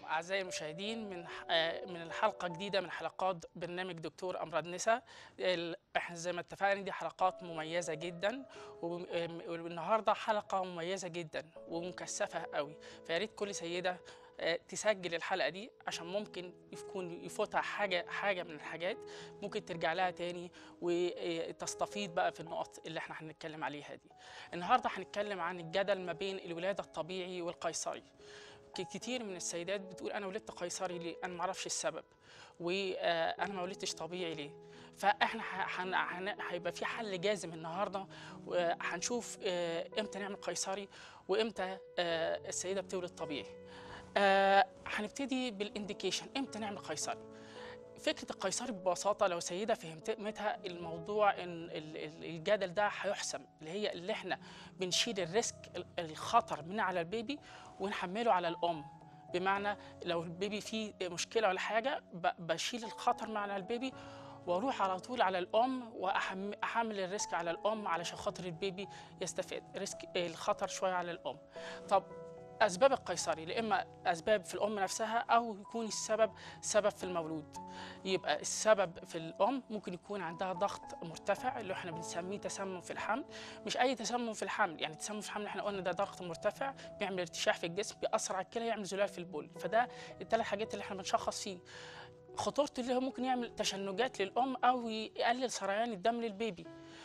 أعزائي المشاهدين من آه، من الحلقة جديدة من حلقات برنامج دكتور أمراض نساء ال- احنا زي ما اتفقنا دي حلقات مميزة جدا وب- آم، والنهاردة حلقة مميزة جدا ومكثفة قوي فيا ريت كل سيدة آه، تسجل الحلقة دي عشان ممكن يكون يفوتها حاجة حاجة من الحاجات ممكن ترجع لها تاني وتستفيد بقى في النقط اللي احنا هنتكلم عليها دي النهارده هنتكلم عن الجدل ما بين الولادة الطبيعي والقيصري ك- كتير من السيدات بتقول انا ولدت قيصري ليه انا ما اعرفش السبب وانا ما ولدتش طبيعي ليه فاحنا ه- هن- هن- هيبقى في حل جازم النهارده وهنشوف آه، امتى نعمل قيصري وامتى آه، السيده بتولد طبيعي آه، هنبتدي بالانديكيشن امتى نعمل قيصري فكره القيصري ببساطه لو سيده فهمتها الموضوع ان ال- ال- الجدل ده هيحسم اللي هي اللي احنا بنشيل الريسك ال- الخطر من على البيبي ونحمله على الام بمعنى لو البيبي فيه مشكله ولا حاجه ب- بشيل الخطر من على البيبي واروح على طول على الام واحمل الريسك على الام علشان خاطر البيبي يستفاد ريسك الخطر شويه على الام طب اسباب القيصري يا اما اسباب في الام نفسها او يكون السبب سبب في المولود يبقى السبب في الام ممكن يكون عندها ضغط مرتفع اللي احنا بنسميه تسمم في الحمل مش اي تسمم في الحمل يعني تسمم في الحمل احنا قلنا ده ضغط مرتفع بيعمل ارتشاح في الجسم بيأثر على الكلى يعمل زلال في البول فده الثلاث حاجات اللي احنا بنشخص فيه خطورته اللي هو ممكن يعمل تشنجات للام او يقلل سريان الدم للبيبي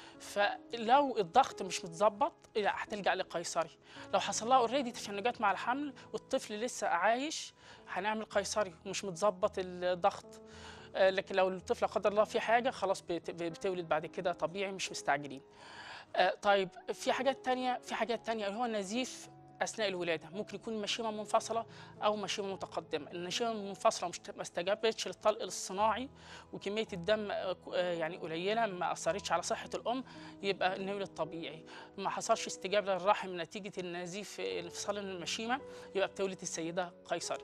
فلو الضغط مش متظبط لا هتلجا لقيصري لو حصل لها اوريدي تشنجات مع الحمل والطفل لسه عايش هنعمل قيصري ومش متظبط الضغط آه، لكن لو الطفل لا قدر الله في حاجه خلاص بت- بتولد بعد كده طبيعي مش مستعجلين آه، طيب في حاجات تانية في حاجات تانية اللي هو النزيف اثناء الولاده ممكن يكون مشيمه منفصله او مشيمه متقدمه المشيمه المنفصله مش ما استجابتش للطلق الصناعي وكميه الدم آه، ك- آه، يعني قليله ما اثرتش على صحه الام يبقى نولد طبيعي ما حصلش استجابه للرحم نتيجه النزيف آه، انفصال المشيمه يبقى بتولد السيده قيصري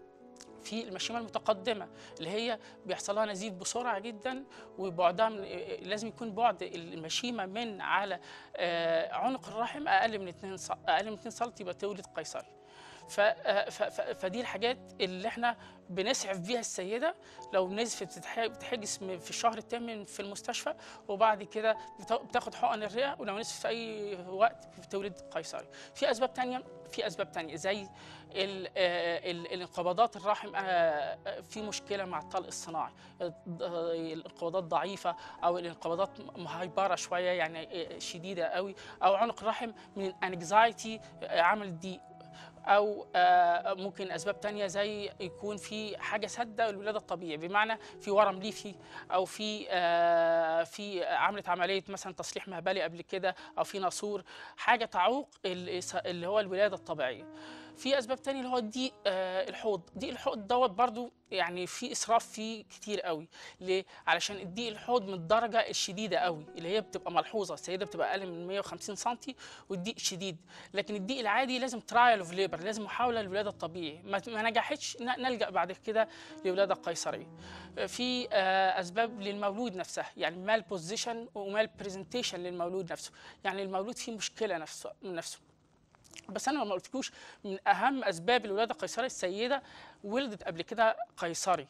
في المشيمه المتقدمه اللي هي بيحصل لها نزيف بسرعه جدا وبعدها من لازم يكون بعد المشيمه من على آه، عنق الرحم اقل من 2 سم اقل من 2 سم يبقى تولد قيصري ف- آه، ف- ف- فدي الحاجات اللي احنا بنسعف بيها السيده لو نزفت بتتح- بتحجز م- في الشهر الثامن في المستشفى وبعد كده بتا- بتاخد حقن الرئه ولو نزفت في اي وقت بتولد قيصري في اسباب تانية في اسباب تانية زي ال- آه، ال- الانقباضات الرحم آه، آه، في مشكله مع الطلق الصناعي الض- آه، الانقباضات ضعيفه او الانقباضات مهيبره شويه يعني آه، شديده قوي او عنق الرحم من الانكزايتي عمل ضيق او آه، ممكن اسباب تانية زي يكون في حاجه سادة الولاده الطبيعي بمعنى في ورم ليفي او في آه، في عملت عمليه مثلا تصليح مهبلي قبل كده او في ناسور حاجه تعوق ال- اللي هو الولاده الطبيعيه في اسباب تانية اللي هو ضيق آه، الحوض ضيق الحوض دوت برضو يعني في اسراف فيه كتير قوي ليه علشان الضيق الحوض من الدرجه الشديده قوي اللي هي بتبقى ملحوظه السيده بتبقى اقل من 150 سم والضيق شديد لكن الضيق العادي لازم ترايل اوف ليبر لازم محاوله للولاده الطبيعي ما ما نجحتش ن- نلجا بعد كده لولاده قيصريه في آه، اسباب للمولود نفسها يعني مال بوزيشن ومال برزنتيشن للمولود نفسه يعني المولود فيه مشكله نفسه من نفسه بس انا ما قلتلوش من اهم اسباب الولاده القيصريه السيده ولدت قبل كده قيصري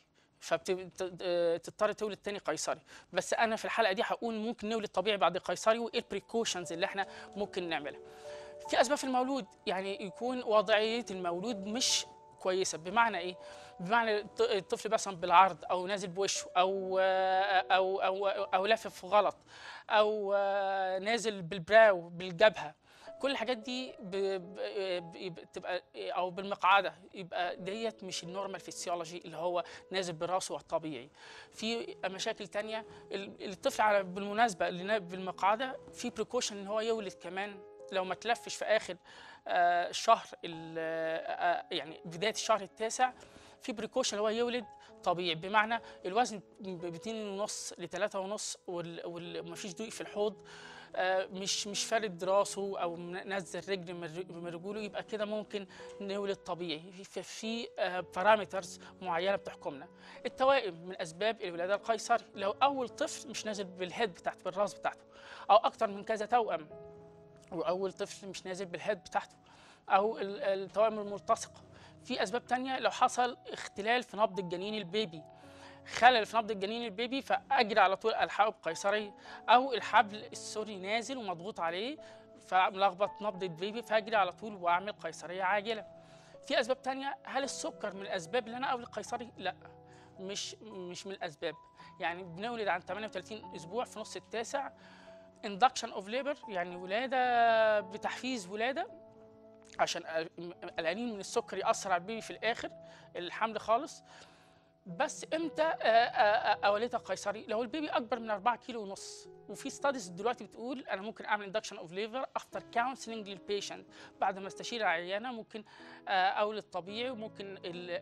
فبتضطر تولد تاني قيصري بس انا في الحلقه دي هقول ممكن نولد طبيعي بعد قيصري وايه البريكوشنز اللي احنا ممكن نعملها في اسباب في المولود يعني يكون وضعيه المولود مش كويسه بمعنى ايه بمعنى الط- الطفل مثلا بالعرض او نازل بوشه او او او او, أو لافف غلط او نازل بالبراو بالجبهه كل الحاجات دي ب- ب- ب- بتبقى او بالمقعده يبقى ديت مش النورمال فيسيولوجي اللي هو نازل براسه الطبيعي في مشاكل تانية ال- الطفل على بالمناسبه اللي نازل بالمقعده في بريكوشن ان هو يولد كمان لو ما تلفش في اخر آه، الشهر ال- آه، يعني بدايه الشهر التاسع في بريكوشن اللي هو يولد طبيعي بمعنى الوزن ب 2.5 ل 3.5 ومفيش ضيق في الحوض آه، مش مش فارد راسه او منزل رجل من رج- من رجوله يبقى كده ممكن نولد طبيعي في في بارامترز معينه بتحكمنا التوائم من اسباب الولاده القيصري لو اول طفل مش نازل بالهيد بتاعته بالراس بتاعته او اكتر من كذا توأم واول طفل مش نازل بالهيد بتاعته او ال- التوائم الملتصقه في اسباب تانية لو حصل اختلال في نبض الجنين البيبي خلل في نبض الجنين البيبي فاجري على طول الحقه بقيصريه او الحبل السوري نازل ومضغوط عليه فملخبط نبض البيبي فاجري على طول واعمل قيصريه عاجله في اسباب تانية هل السكر من الاسباب اللي انا اولد قيصري لا مش مش من الاسباب يعني بنولد عن 38 اسبوع في نص التاسع اندكشن اوف ليبر يعني ولاده بتحفيز ولاده عشان قلقانين من السكر ياثر على البيبي في الاخر الحمل خالص بس امتى آه، آه، آه، اولدها قيصري لو البيبي اكبر من 4 كيلو ونص وفي ستاديز دلوقتي بتقول انا ممكن اعمل اندكشن اوف ليفر افتر كونسلنج للبيشنت بعد ما استشير العيانه ممكن اولد طبيعي وممكن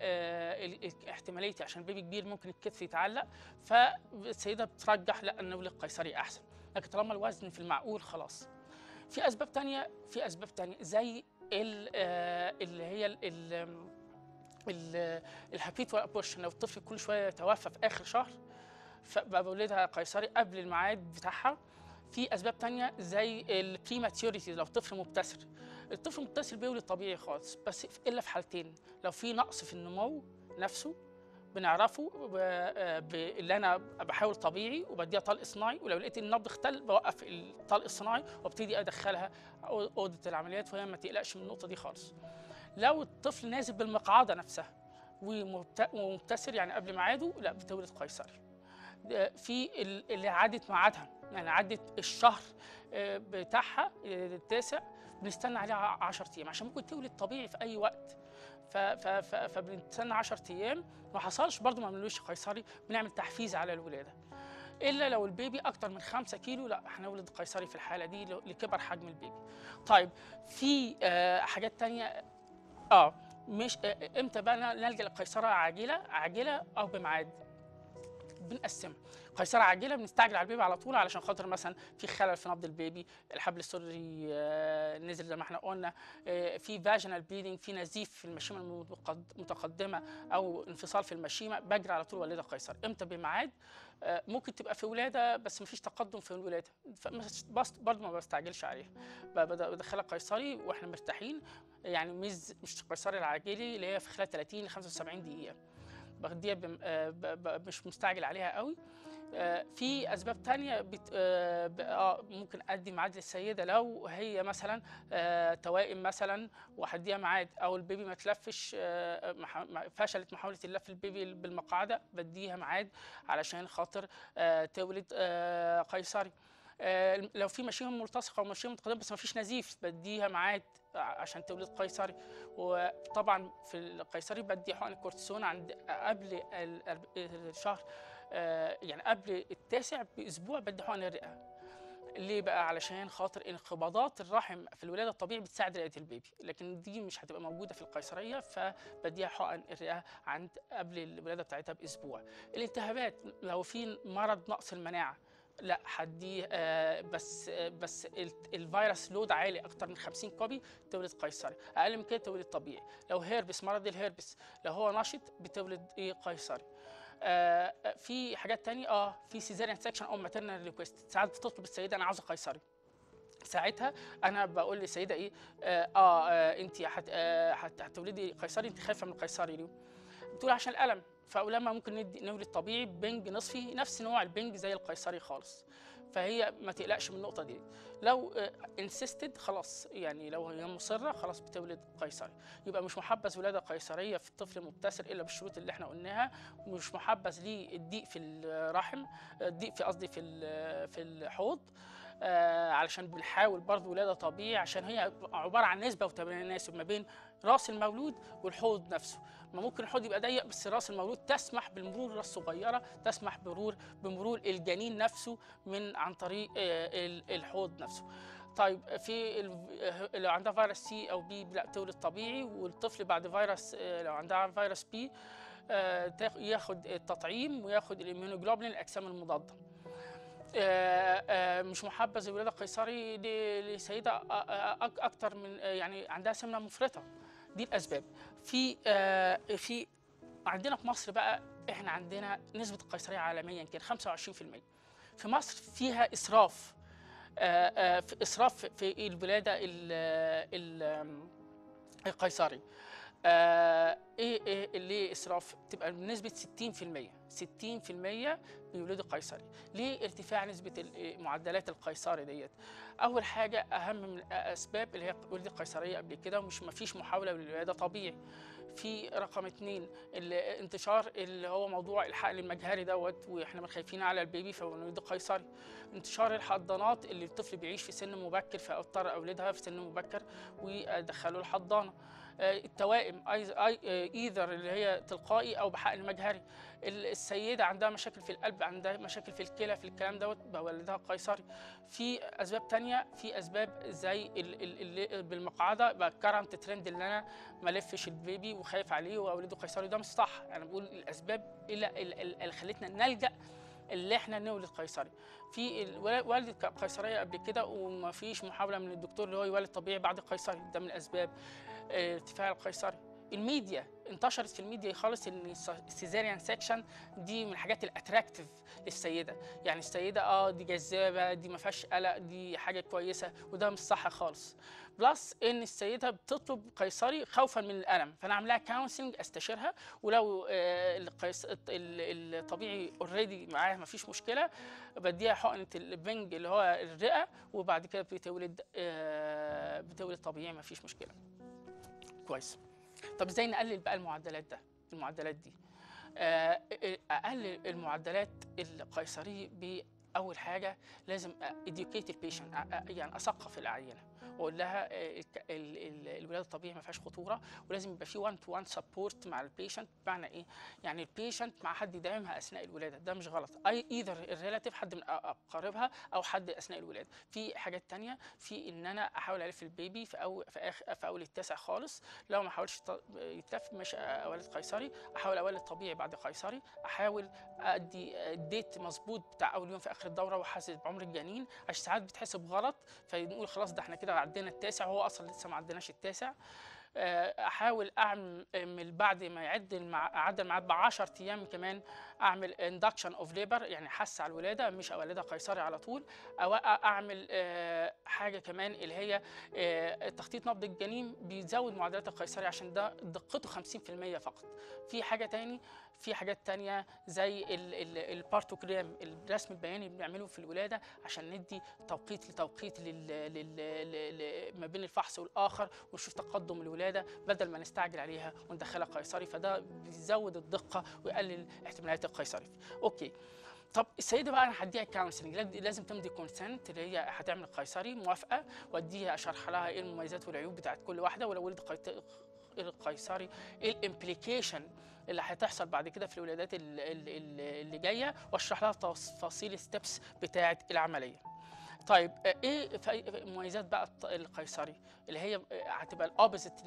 الاحتماليه عشان البيبي كبير ممكن الكتف يتعلق فالسيده بترجح لا ان نولد قيصري احسن لكن طالما الوزن في المعقول خلاص في اسباب تانية في اسباب تانية زي اللي هي ال الهابيت ابورشن لو الطفل كل شويه يتوفى في اخر شهر فبقى بولدها قيصري قبل الميعاد بتاعها في اسباب تانية زي البريماتيوريتي لو طفل مبتسر الطفل المبتسر بيولد طبيعي خالص بس الا في حالتين لو في نقص في النمو نفسه بنعرفه اللي انا بحاول طبيعي وبديها طلق صناعي ولو لقيت النبض اختل بوقف الطلق الصناعي وابتدي ادخلها اوضه العمليات وهي ما تقلقش من النقطه دي خالص لو الطفل نازل بالمقعده نفسها ومبتسر يعني قبل ميعاده لا بتولد قيصري في اللي عدت ميعادها يعني عدت الشهر آه، بتاعها آه، التاسع بنستنى عليها 10 ايام عشان ممكن تولد طبيعي في اي وقت فبنستنى 10 ايام ما حصلش برضه ما بنعملوش قيصري بنعمل تحفيز على الولاده الا لو البيبي اكتر من 5 كيلو لا هنولد قيصري في الحاله دي لكبر حجم البيبي طيب في آه حاجات تانية اه مش آه، امتى بقى نلجا للقيصره عاجله عاجله او بميعاد بنقسمها قيصره عاجله بنستعجل على البيبي على طول علشان خاطر مثلا في خلل في نبض البيبي الحبل السري آه، نزل زي ما احنا قلنا آه، في فاجينال بليدنج في نزيف في المشيمه المتقدمه او انفصال في المشيمه بجري على طول وليده قيصر امتى بميعاد ممكن تبقى في ولاده بس مفيش تقدم في الولاده بس برضه ما بستعجلش عليها بدخلها قيصري واحنا مرتاحين يعني مش مش قيصري العاجلي اللي هي في خلال 30 ل 75 دقيقه باخديها آه، مش مستعجل عليها قوي آه، في اسباب تانية بت... آه،, اه ممكن ادي ميعاد للسيده لو هي مثلا توائم مثلا وهديها ميعاد او البيبي ما تلفش فشلت محاوله اللف البيبي بالمقعده بديها ميعاد علشان خاطر تولد قيصري لو في مشيمه ملتصقه ومشيمه متقدمه بس ما فيش نزيف بديها ميعاد عشان تولد قيصري وطبعا في القيصري بدي حقن الكورتيسون عند قبل الشهر آه، يعني قبل التاسع باسبوع بدي حقن الرئه ليه بقى علشان خاطر انقباضات الرحم في الولاده الطبيعي بتساعد رئه البيبي لكن دي مش هتبقى موجوده في القيصريه فبديها حقن الرئه عند قبل الولاده بتاعتها باسبوع الالتهابات لو في مرض نقص المناعه لا حدي آه بس آه بس الفيروس لود عالي اكتر من 50 كوبي تولد قيصري اقل من كده تولد طبيعي لو هيربس مرض الهيربس لو هو نشط بتولد ايه قيصري آه في حاجات تانية اه في سيزاريان سكشن او ماترنال ريكويست ساعات بتطلب السيده انا عاوزه قيصري ساعتها انا بقول للسيده ايه اه, آه, آه انت آه، هتولدي قيصري انت خايفه من القيصري ليه؟ بتقول عشان الالم فلما ممكن ندي نولد طبيعي بنج نصفي نفس نوع البنج زي القيصري خالص فهي ما تقلقش من النقطه دي لو انسيستد خلاص يعني لو هي مصره خلاص بتولد قيصري يبقى مش محبذ ولاده قيصريه في الطفل المبتسر الا بالشروط اللي احنا قلناها ومش محبذ ليه الضيق في الرحم الضيق في قصدي في في الحوض آه علشان بنحاول برضه ولاده طبيعي عشان هي عباره عن نسبه وتناسب ما بين راس المولود والحوض نفسه ما ممكن الحوض يبقى ضيق بس راس المولود تسمح بالمرور الصغيره تسمح بمرور بمرور الجنين نفسه من عن طريق آه، الحوض نفسه طيب في آه، لو عندها فيروس سي او بي لا تولد طبيعي والطفل بعد فيروس آه، لو عندها فيروس بي ياخد التطعيم وياخد الاميونوجلوبولين الاجسام المضاده مش محبذ الولاده القيصري لسيده اكتر من يعني عندها سمنه مفرطه دي الاسباب في آه في عندنا في مصر بقى احنا عندنا نسبه القيصريه عالميا كده 25% في مصر فيها اسراف آه آه في اسراف في الولاده القيصري آه ايه ايه اللي اسراف تبقى بنسبه 60% 60% بيولدوا قيصري ليه ارتفاع نسبه ال- معدلات القيصري ديت اول حاجه اهم من الاسباب اللي هي ولدت قيصريه قبل كده ومش مفيش محاوله للولاده طبيعي في رقم اتنين الانتشار اللي هو موضوع الحقن المجهري دوت واحنا خايفين على البيبي فبنولد قيصري انتشار الحضانات اللي الطفل بيعيش في سن مبكر فاضطر اولدها في سن مبكر وادخله الحضانه آه، التوائم ايذر اللي هي تلقائي او بحقن مجهري ال- السيده عندها مشاكل في القلب عندها مشاكل في الكلى في الكلام دوت بولدها قيصري في اسباب تانية في اسباب زي ال- ال- اللي بالمقعده بقى كرنت ترند اللي انا ما الفش البيبي وخايف عليه واولده قيصري ده مش صح انا بقول الاسباب اللي, اللي اللي خلتنا نلجا اللي احنا نولد قيصري في ال- والدة قيصريه قبل كده وما فيش محاوله من الدكتور اللي هو يولد طبيعي بعد قيصري ده من الاسباب آه، ارتفاع القيصري الميديا انتشرت في الميديا خالص ان السيزاريان سيكشن دي من الحاجات الاتراكتيف للسيده يعني السيده اه دي جذابه دي ما فيهاش قلق دي حاجه كويسه وده مش صح خالص بلس ان السيده بتطلب قيصري خوفا من الالم فانا اعمل لها كونسلنج استشيرها ولو آه، القيص ال- ال- الطبيعي اوريدي معاها ما فيش مشكله بديها حقنه البنج اللي هو الرئه وبعد كده بتولد آه، بتولد طبيعي ما فيش مشكله كويس طب ازاي نقلل بقى المعدلات ده المعدلات دي آه، اقلل المعدلات القيصريه باول حاجه لازم educate البيشنت يعني اثقف العينه واقول لها آه، الك- ال- ال- الولاده الطبيعي ما فيهاش خطوره ولازم يبقى في 1 تو 1 سبورت مع البيشنت بمعنى ايه يعني البيشنت مع حد يدعمها اثناء الولاده ده مش غلط اي ايذر الريلاتيف حد من أ- اقاربها او حد اثناء الولاده في حاجات تانية في ان انا احاول الف البيبي في اول في اخر في اول التاسع خالص لو ما حاولش يط- يتلف مش اولد قيصري احاول اولد طبيعي بعد قيصري احاول ادي الديت مظبوط بتاع اول يوم في اخر الدوره واحاسب بعمر الجنين عشان ساعات بتحسب غلط فنقول خلاص ده احنا كده عدينا التاسع وهو اصلا لسه ما عديناش التاسع آه، احاول اعمل بعد ما يعد المع... عدى الميعاد ب 10 ايام كمان اعمل اندكشن اوف ليبر يعني حس على الولاده مش اولدها قيصري على طول او اعمل آه، حاجه كمان اللي هي آه، تخطيط نبض الجنين بيزود معدلات القيصري عشان ده دقته 50% فقط في حاجه تاني في حاجات تانية زي ال- ال- البارتوجرام الرسم البياني اللي بنعمله في الولاده عشان ندي توقيت لتوقيت لل... لل... لل... ل- ما بين الفحص والاخر ونشوف تقدم الولاده بدل ما نستعجل عليها وندخلها قيصري فده بيزود الدقه ويقلل احتمالات القيصري اوكي طب السيده بقى انا هديها كونسلنج لازم تمضي كونسنت اللي هي هتعمل قيصري موافقه واديها اشرح لها ايه المميزات والعيوب بتاعت كل واحده ولو ولد قيت- القيصري ايه الامبليكيشن اللي هتحصل بعد كده في الولادات ال- ال- ال- اللي جايه واشرح لها تفاصيل الستبس بتاعه العمليه طيب آه، ايه ف- مميزات بقى الط- القيصري اللي هي آه، هتبقى الاوبوزيت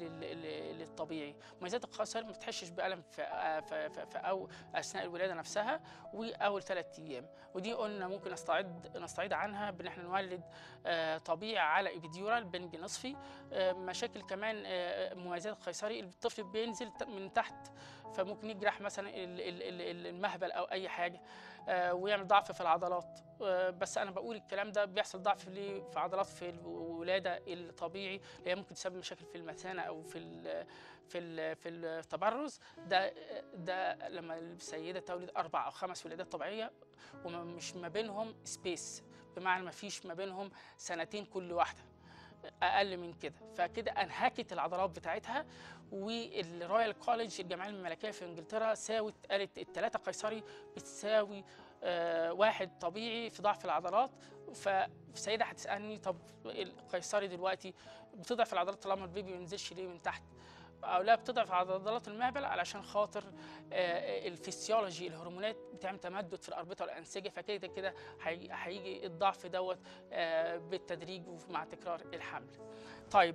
للطبيعي مميزات القيصري ما بتحسش بالم في آه، في في- في او اثناء الولاده نفسها واول ثلاث ايام ودي قلنا ممكن نستعيد نستعيد عنها بان احنا نولد آه، طبيعي على ايبيديورال بنج نصفي آه، مشاكل كمان آه، مميزات القيصري الطفل بينزل ت- من تحت فممكن يجرح مثلا ال- ال- ال- ال- المهبل او اي حاجه آه، ويعمل ضعف في العضلات آه، بس انا بقول الكلام ده بيحصل ضعف ليه في عضلات في الولاده الطبيعي اللي هي ممكن تسبب مشاكل في المثانه او في ال في ال في التبرز ده ده لما السيده تولد اربع او خمس ولادات طبيعيه ومش ما بينهم سبيس بمعنى ما فيش ما بينهم سنتين كل واحده اقل من كده فكده انهكت العضلات بتاعتها والرويال كوليدج الجامعيه الملكيه في انجلترا ساوت قالت الثلاثه قيصري بتساوي آه واحد طبيعي في ضعف العضلات فالسيده هتسالني طب القيصري دلوقتي بتضعف العضلات طالما البيبي ما ينزلش ليه من تحت او لا بتضعف عضلات المهبل علشان خاطر آه، الفسيولوجي الهرمونات بتعمل تمدد في الاربطه والانسجه فكده كده هي- هيجي الضعف دوت آه، بالتدريج ومع تكرار الحمل. طيب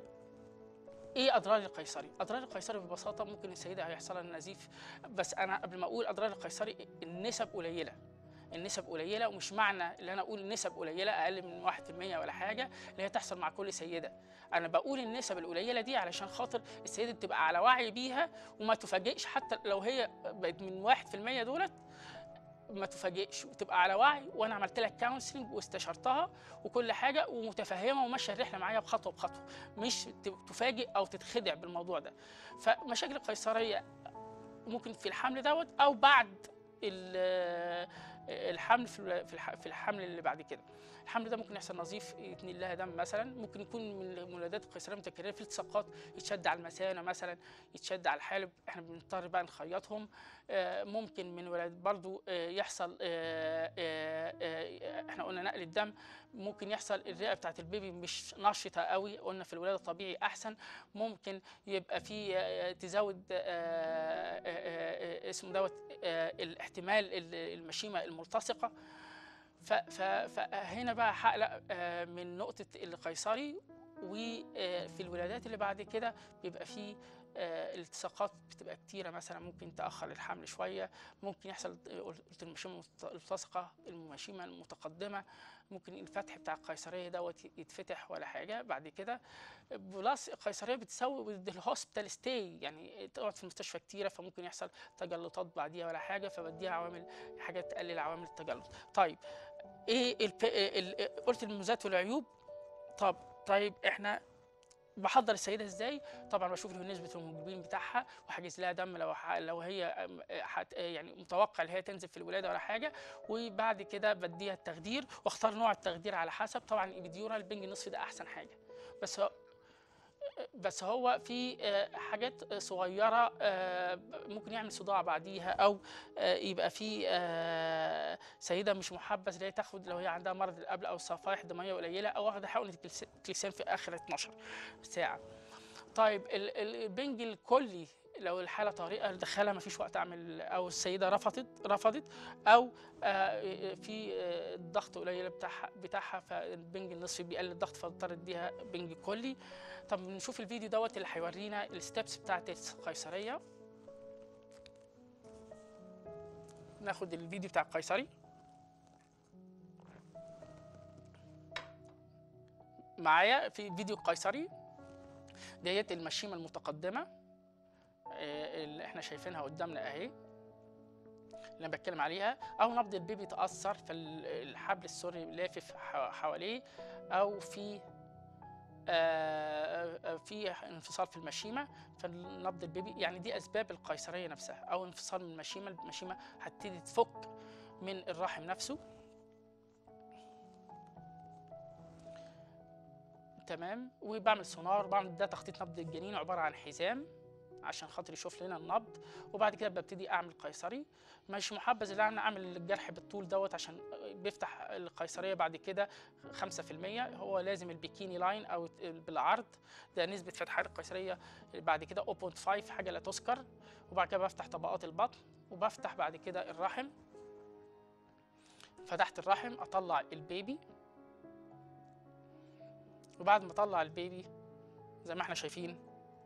ايه اضرار القيصري؟ اضرار القيصري ببساطه ممكن السيده هيحصل لها نزيف بس انا قبل ما اقول اضرار القيصري النسب قليله النسب قليله ومش معنى ان انا اقول نسب قليله اقل من 1% ولا حاجه اللي هي تحصل مع كل سيده انا بقول النسب القليله دي علشان خاطر السيده تبقى على وعي بيها وما تفاجئش حتى لو هي بقت من 1% دولت ما تفاجئش وتبقى على وعي وانا عملت لك كونسلنج واستشرتها وكل حاجه ومتفهمه وماشيه الرحله معايا بخطوه بخطوه مش ت- تفاجئ او تتخدع بالموضوع ده فمشاكل القيصريه ممكن في الحمل دوت او بعد ال- الحمل في ال- في الح- في الحمل اللي بعد كده الحمل ده ممكن يحصل نظيف يتنقل لها دم مثلا ممكن يكون من الولادات القيصريه المتكرره في التصاقات يتشد على المثانه مثلا يتشد على الحالب احنا بنضطر بقى نخيطهم آه، ممكن من ولاد برضو آه، يحصل آه، آه، آه، احنا قلنا نقل الدم ممكن يحصل الرئه بتاعت البيبي مش نشطه قوي قلنا في الولاده الطبيعي احسن ممكن يبقى في آه، تزود آه، آه، آه، آه، اسمه دوت آه، الاحتمال ال- المشيمه الملتصقه ف- ف- فهنا بقى هقلق آه، من نقطه القيصري وفي الولادات اللي بعد كده بيبقى في آه، الالتصاقات بتبقى كتيره مثلا ممكن تاخر الحمل شويه ممكن يحصل آه، قلت المشيمه الملتصقه المشيمه المتقدمه ممكن الفتح بتاع القيصريه دوت يتفتح ولا حاجه بعد كده بلس القيصريه بتسوي الهوسبيتال ستاي يعني تقعد في المستشفى كتيره فممكن يحصل تجلطات بعديها ولا حاجه فبديها عوامل حاجات تقلل عوامل التجلط طيب ايه الب... ال... قلت المميزات والعيوب طب طيب احنا بحضر السيده ازاي طبعا بشوف له نسبه الهيموجلوبين بتاعها وحاجز لها دم لو ح... لو هي أم، حت... يعني متوقع ان هي تنزل في الولاده ولا حاجه وبعد كده بديها التخدير واختار نوع التخدير على حسب طبعا الابيديورال البنج النصفي ده احسن حاجه بس هو بس هو في آه، حاجات صغيره آه، ممكن يعمل صداع بعديها او آه، يبقى في آه، سيده مش محبذ اللي هي تاخد لو هي عندها مرض القبل او صفائح دمويه قليله او واخده حقنه كلس- كليسان في اخر 12 ساعه. طيب ال- ال- البنج الكلي لو الحاله طارئه دخلها ما فيش وقت اعمل او السيده رفضت رفضت او آه، في آه، الضغط قليل بتاعها بتاعها فالبنج النصفي بيقلل الضغط فاضطر اديها بنج كلي طب نشوف الفيديو دوت اللي هيورينا الستبس بتاعت القيصريه ناخد الفيديو بتاع القيصري معايا في فيديو القيصري ديت المشيمه المتقدمه آه، اللي احنا شايفينها قدامنا اهي اللي انا بتكلم عليها او نبض البيبي تاثر فالحبل السري لافف ح- حواليه او في آه، آه، في انفصال في المشيمه فنبض البيبي يعني دي اسباب القيصريه نفسها او انفصال من المشيمه المشيمه هتبتدي تفك من الرحم نفسه تمام وبعمل سونار بعمل ده تخطيط نبض الجنين عباره عن حزام عشان خاطر يشوف لنا النبض وبعد كده ببتدي اعمل قيصري مش محبذ ان انا اعمل الجرح بالطول دوت عشان بيفتح القيصريه بعد كده 5% هو لازم البيكيني لاين او بالعرض ده نسبه فتح القيصريه بعد كده 0.5 حاجه لا تذكر وبعد كده بفتح طبقات البطن وبفتح بعد كده الرحم فتحت الرحم اطلع البيبي وبعد ما اطلع البيبي زي ما احنا شايفين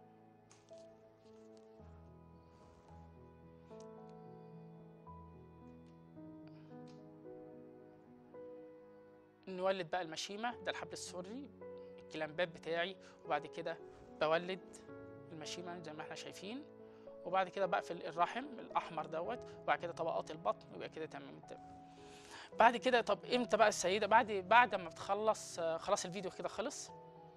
نولد بقى المشيمه ده الحبل السري الكلامبات بتاعي وبعد كده بولد المشيمه زي ما احنا شايفين وبعد كده بقفل الرحم الاحمر دوت وبعد كده طبقات البطن يبقى كده تمام التمام بعد كده طب امتى بقى السيده بعد بعد ما بتخلص آه، خلاص الفيديو كده خلص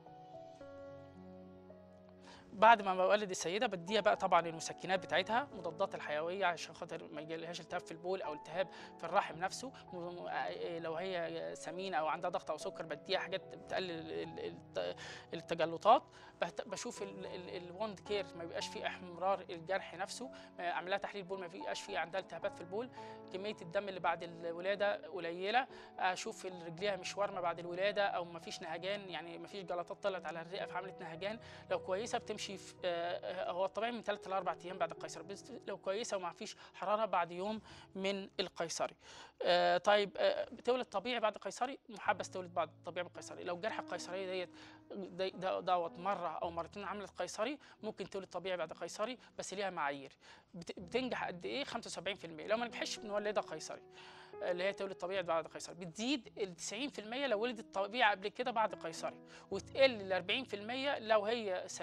بعد ما بولد السيده بديها بقى طبعا المسكنات بتاعتها مضادات الحيويه عشان خاطر ما يجيلهاش التهاب في البول او التهاب في الرحم نفسه م- م- آه، لو هي سمينه او عندها ضغط او سكر بديها حاجات بتقلل ال- ال- التجلطات بهت- بشوف الوند كير ما بيبقاش فيه احمرار الجرح نفسه آه، اعمل لها تحليل بول ما بيبقاش فيه عندها التهابات في البول كميه الدم اللي بعد الولاده قليله اشوف رجليها مش وارمه بعد الولاده او ما فيش نهجان يعني ما فيش جلطات طلعت على الرئه فعملت نهجان لو كويسه بتمشي في آه، آه، هو الطبيعي من 3 ل 4 ايام بعد القيصري بس لو كويسه وما فيش حراره بعد يوم من القيصري آه، طيب آه، بتولد طبيعي بعد القيصري محبس تولد بعد طبيعي من القيصري لو جرح القيصريه ديت دي- ده- دوت مره او مرتين عملت قيصري ممكن تولد طبيعي بعد قيصري بس ليها معايير بت- بتنجح قد ايه 75% لو ما نجحش بنولدها قيصري اللي هي تولد طبيعي بعد قيصري بتزيد ال 90% لو ولدت طبيعي قبل كده بعد قيصري وتقل ل 40% لو هي سمينه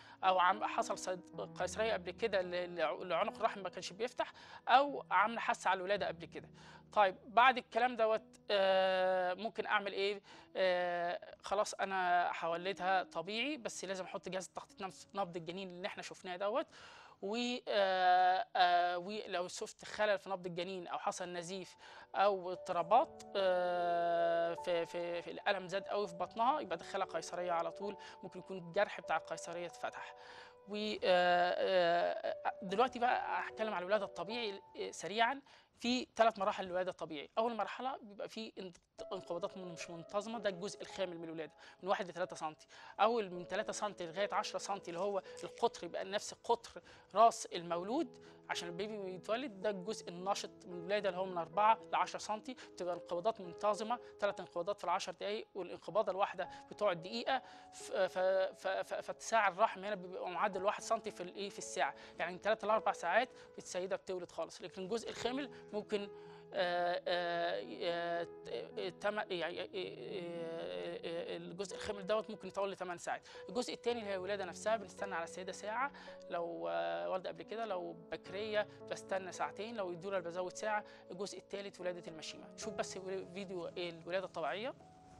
او عم حصل صيد- قيصريه قبل كده ل- لع- لعنق الرحم ما كانش بيفتح او عامله حاسه على الولاده قبل كده طيب بعد الكلام دوت آه، ممكن اعمل ايه آه، خلاص انا هولدها طبيعي بس لازم احط جهاز تخطيط نفس- نبض الجنين اللي احنا شفناه دوت و آه، آه، ولو شفت خلل في نبض الجنين او حصل نزيف او اضطرابات آه، في في في الالم زاد قوي في بطنها يبقى دخلها قيصريه على طول ممكن يكون الجرح بتاع القيصريه اتفتح و آه، آه، دلوقتي بقى هتكلم على الولاده الطبيعي آه، سريعا في ثلاث مراحل للولاده الطبيعي اول مرحله بيبقى في انت- انقباضات من- مش منتظمه ده الجزء الخامل من الولاده من 1 ل 3 سم اول من 3 سم لغايه 10 سم اللي هو القطر يبقى نفس قطر راس المولود عشان البيبي يتولد ده الجزء النشط من الولاده اللي هو من 4 ل 10 سم بتبقى انقباضات منتظمه ثلاث انقباضات في العشر دقائق والانقباضه الواحده بتقعد دقيقه ف- ف- ف- ف- فاتساع الرحم هنا بيبقى معدل 1 سم في الايه في الساعه يعني من 3 ل 4 ساعات السيده بتولد خالص لكن الجزء الخامل ممكن آه، آه، آه، آه، تم- يعني آه، آه، آه، الجزء الخامل دوت ممكن يطول ل 8 ساعات الجزء الثاني اللي هي الولاده نفسها بنستنى على السيده ساعه لو آه، والده قبل كده لو بكريه بستنى ساعتين لو يدوره بزود ساعه الجزء الثالث ولاده المشيمه شوف بس فيديو الولاده الطبيعيه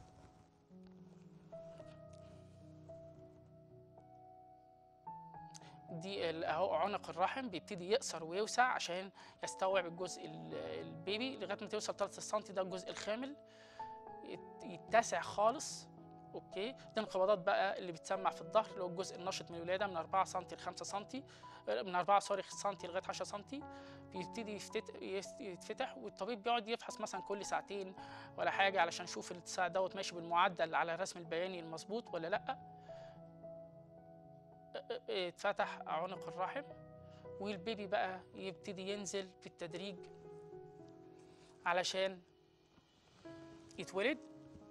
دي ال- اهو عنق الرحم بيبتدي يقصر ويوسع عشان يستوعب الجزء ال- البيبي لغايه ما توصل 3 سم ده الجزء الخامل يت- يتسع خالص اوكي دي الانقباضات بقى اللي بتسمع في الظهر اللي هو الجزء النشط من الولاده من 4 سم ل 5 سم من 4 سوري سم لغايه 10 سم بيبتدي يفتت- يس- يتفتح والطبيب بيقعد يفحص مثلا كل ساعتين ولا حاجه علشان يشوف الاتساع دوت ماشي بالمعدل على الرسم البياني المظبوط ولا لا اتفتح عنق الرحم والبيبي بقى يبتدي ينزل في التدريج علشان يتولد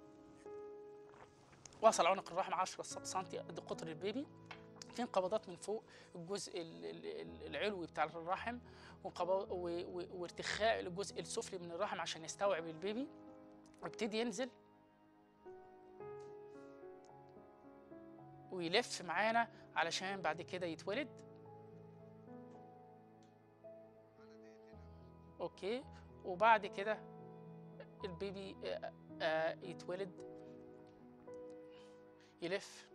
وصل عنق الرحم 10 سم قد قطر البيبي في انقباضات من فوق الجزء ال- ال- ال- العلوي بتاع الرحم وانقباض- و- و- وارتخاء الجزء السفلي من الرحم عشان يستوعب البيبي ويبتدي ينزل ويلف معانا علشان بعد كده يتولد اوكي وبعد كده البيبي آه، آه، يتولد يلف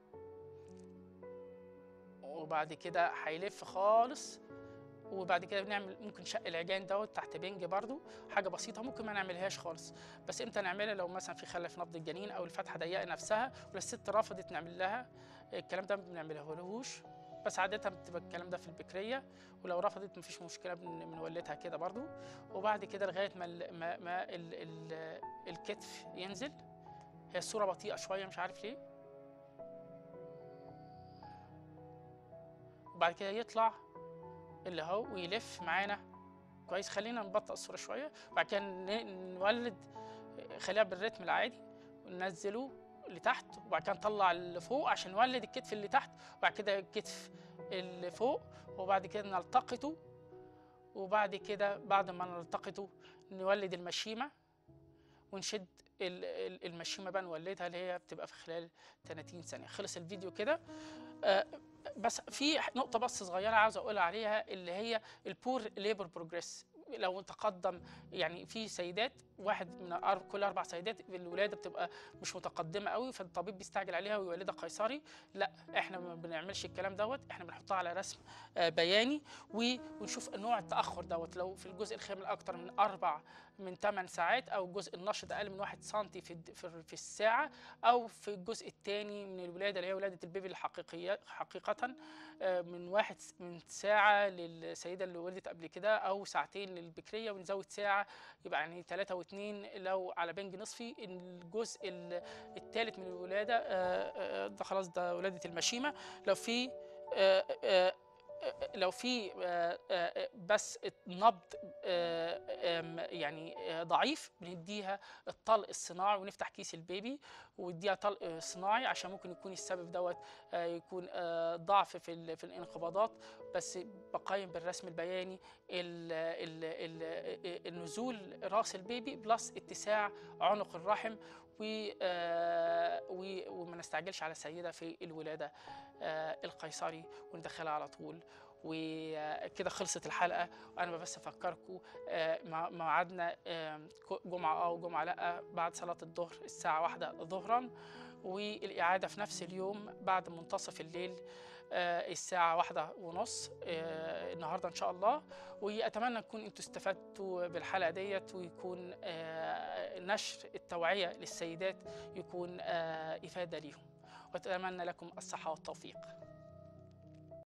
وبعد كده هيلف خالص وبعد كده بنعمل ممكن شق العجان دوت تحت بنج برضو حاجه بسيطه ممكن ما نعملهاش خالص بس امتى نعملها لو مثلا في خلل في نبض الجنين او الفتحه ضيقه نفسها ولا الست رفضت نعمل لها الكلام ده ما بنعملهولهوش بس عادة بتبقى الكلام ده في البكرية ولو رفضت مفيش مشكلة بن- بنولدها كده برضو وبعد كده لغاية ما ال ما, ما ال ال الكتف ينزل هي الصورة بطيئة شوية مش عارف ليه وبعد كده يطلع اللي هو ويلف معانا كويس خلينا نبطئ الصورة شوية وبعد كده ن- نولد خليها بالريتم العادي وننزله لتحت وبعد كده نطلع اللي فوق عشان نولد الكتف اللي تحت وبعد كده الكتف اللي فوق وبعد كده نلتقطه وبعد كده بعد ما نلتقطه نولد المشيمة ونشد ال- ال- المشيمة بقى نولدها اللي هي بتبقى في خلال 30 ثانية خلص الفيديو كده آه، بس في نقطة بس صغيرة عاوز أقول عليها اللي هي البور ليبر بروجريس لو تقدم يعني في سيدات واحد من أر- كل اربع سيدات الولاده بتبقى مش متقدمه قوي فالطبيب بيستعجل عليها ويولدها قيصري لا احنا ما بنعملش الكلام دوت احنا بنحطها على رسم آه، بياني و- ونشوف نوع التاخر دوت لو في الجزء الخامل اكتر من اربع من 8 ساعات او الجزء النشط اقل من 1 سم في الد- في في الساعه او في الجزء الثاني من الولاده اللي هي ولاده البيبي الحقيقيه حقيقه آه، من واحد س- من ساعه للسيده اللي ولدت قبل كده او ساعتين للبكريه ونزود ساعه يبقى يعني ثلاثة واثنين لو على بنج نصفي الجزء الثالث من الولاده آه، آه، ده خلاص ده ولاده المشيمه لو في آه، آه، آه، لو في آه، آه، بس نبض آه، آم، يعني آه، ضعيف بنديها الطلق الصناعي ونفتح كيس البيبي واديها طلق صناعي عشان ممكن يكون السبب دوت آه، يكون آه، ضعف في ال- في الانقباضات بس بقيم بالرسم البياني ال ال ال النزول راس البيبي بلس اتساع عنق الرحم و آه، و- وما نستعجلش على السيده في الولاده آه، القيصري وندخلها على طول وكده خلصت الحلقه وانا بس افكركم آه، مع- ميعادنا آه، جمعه اه وجمعه لا بعد صلاه الظهر الساعه واحدة ظهرا والاعاده في نفس اليوم بعد منتصف الليل آه، الساعة واحدة ونص آه، النهاردة إن شاء الله وأتمنى تكون أنتوا استفدتوا بالحلقة ديت ويكون آه، نشر التوعية للسيدات يكون آه، إفادة ليهم وأتمنى لكم الصحة والتوفيق